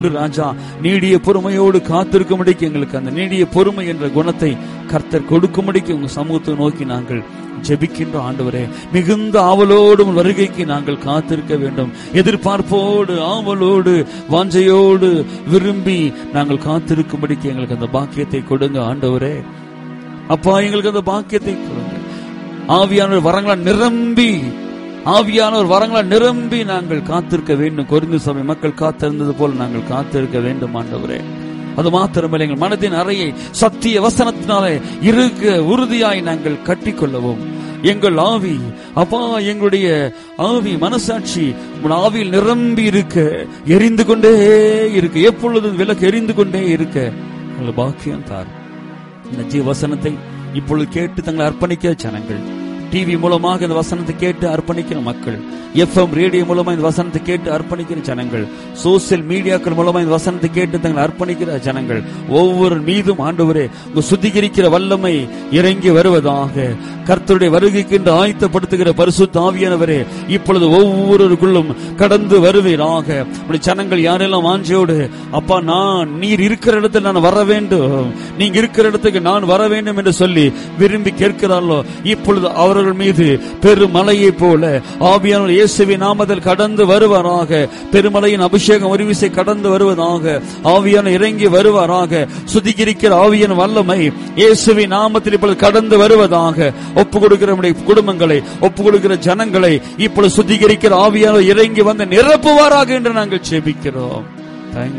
ராஜா நீடிய பொறுமையோடு காத்திருக்கும்படிக்கு எங்களுக்கு அந்த நீடிய பொறுமை என்ற குணத்தை கர்த்தர் கொடுக்கும்படிக்கு உங்க சமூகத்தை நோக்கி நாங்கள் ஜெபிக்கின்ற ஆண்டவரே மிகுந்த ஆவலோடு உம் வருகைக்கு நாங்கள் காத்திருக்க வேண்டும் எதிர்பார்ப்போடு ஆவலோடு வாஞ்சையோடு விரும்பி நாங்கள் காத்திருக்கும்படிக்கு எங்களுக்கு அந்த பாக்கியத்தை கொடுங்க ஆண்டவரே அப்பா எங்களுக்கு அந்த பாக்கியத்தை கொடுங்க ஆவியானவர் வரங்களா நிரம்பி ஆவியானவர் வரங்களா நிரம்பி நாங்கள் காத்திருக்க வேண்டும் கொரிந்து சபை மக்கள் காத்திருந்தது போல நாங்கள் காத்திருக்க வேண்டும் ஆண்டவரே அது மாத்திரமல்ல எங்கள் மனதின் அறையை சத்திய வசனத்தினாலே இருக்க உறுதியாய் நாங்கள் கட்டிக்கொள்ளவும் எங்கள் ஆவி அப்பா எங்களுடைய ஆவி மனசாட்சி உன் ஆவியில் நிரம்பி இருக்க எரிந்து கொண்டே இருக்க எப்பொழுதும் விளக்கு எரிந்து கொண்டே இருக்க எங்களுக்கு பாக்கியம் தார் இந்த ஜீவ வசனத்தை இப்பொழுது கேட்டு தங்களை அர்ப்பணிக்க ஜனங்கள் டிவி மூலமாக இந்த வசனத்தை கேட்டு அர்ப்பணிக்கிற மக்கள் எஃப்எம் ரேடியோ மூலமா இந்த வசனத்தை கேட்டு அர்ப்பணிக்கிற ஜனங்கள் சோசியல் மீடியாக்கள் மூலமா இந்த வசனத்தை கேட்டு தங்களை அர்ப்பணிக்கிற ஜனங்கள் ஒவ்வொரு மீதும் ஆண்டவரே உங்க சுத்திகரிக்கிற வல்லமை இறங்கி வருவதாக கர்த்தருடைய வருகைக்கு என்று ஆயத்தப்படுத்துகிற பரிசுத்த ஆவியானவரே இப்பொழுது ஒவ்வொருவருக்குள்ளும் கடந்து வருவீராக உடைய ஜனங்கள் யாரெல்லாம் வாஞ்சையோடு அப்பா நான் நீர் இருக்கிற இடத்துல நான் வர வேண்டும் நீங்க இருக்கிற இடத்துக்கு நான் வர வேண்டும் என்று சொல்லி விரும்பி கேட்கிறார்களோ இப்பொழுது அவர்கள் மீது பெருமலையை போல ஆவியானவர் இயேசுவின் நாமத்தில் கடந்து வருவாராக பெருமலையின் அபிஷேகம் ஒரு விசை கடந்து வருவதாக ஆவியான இறங்கி வருவாராக சுத்திகரிக்கிற ஆவியின் வல்லமை இயேசுவின் நாமத்தில் இப்பொழுது கடந்து வருவதாக ஒப்பு கொடுக்கிற நம்முடைய குடும்பங்களை ஒப்பு கொடுக்கிற ஜனங்களை இப்பொழுது சுத்திகரிக்கிற ஆவியானவர் இறங்கி வந்து நிரப்புவாராக என்று நாங்கள் செபிக்கிறோம் Thank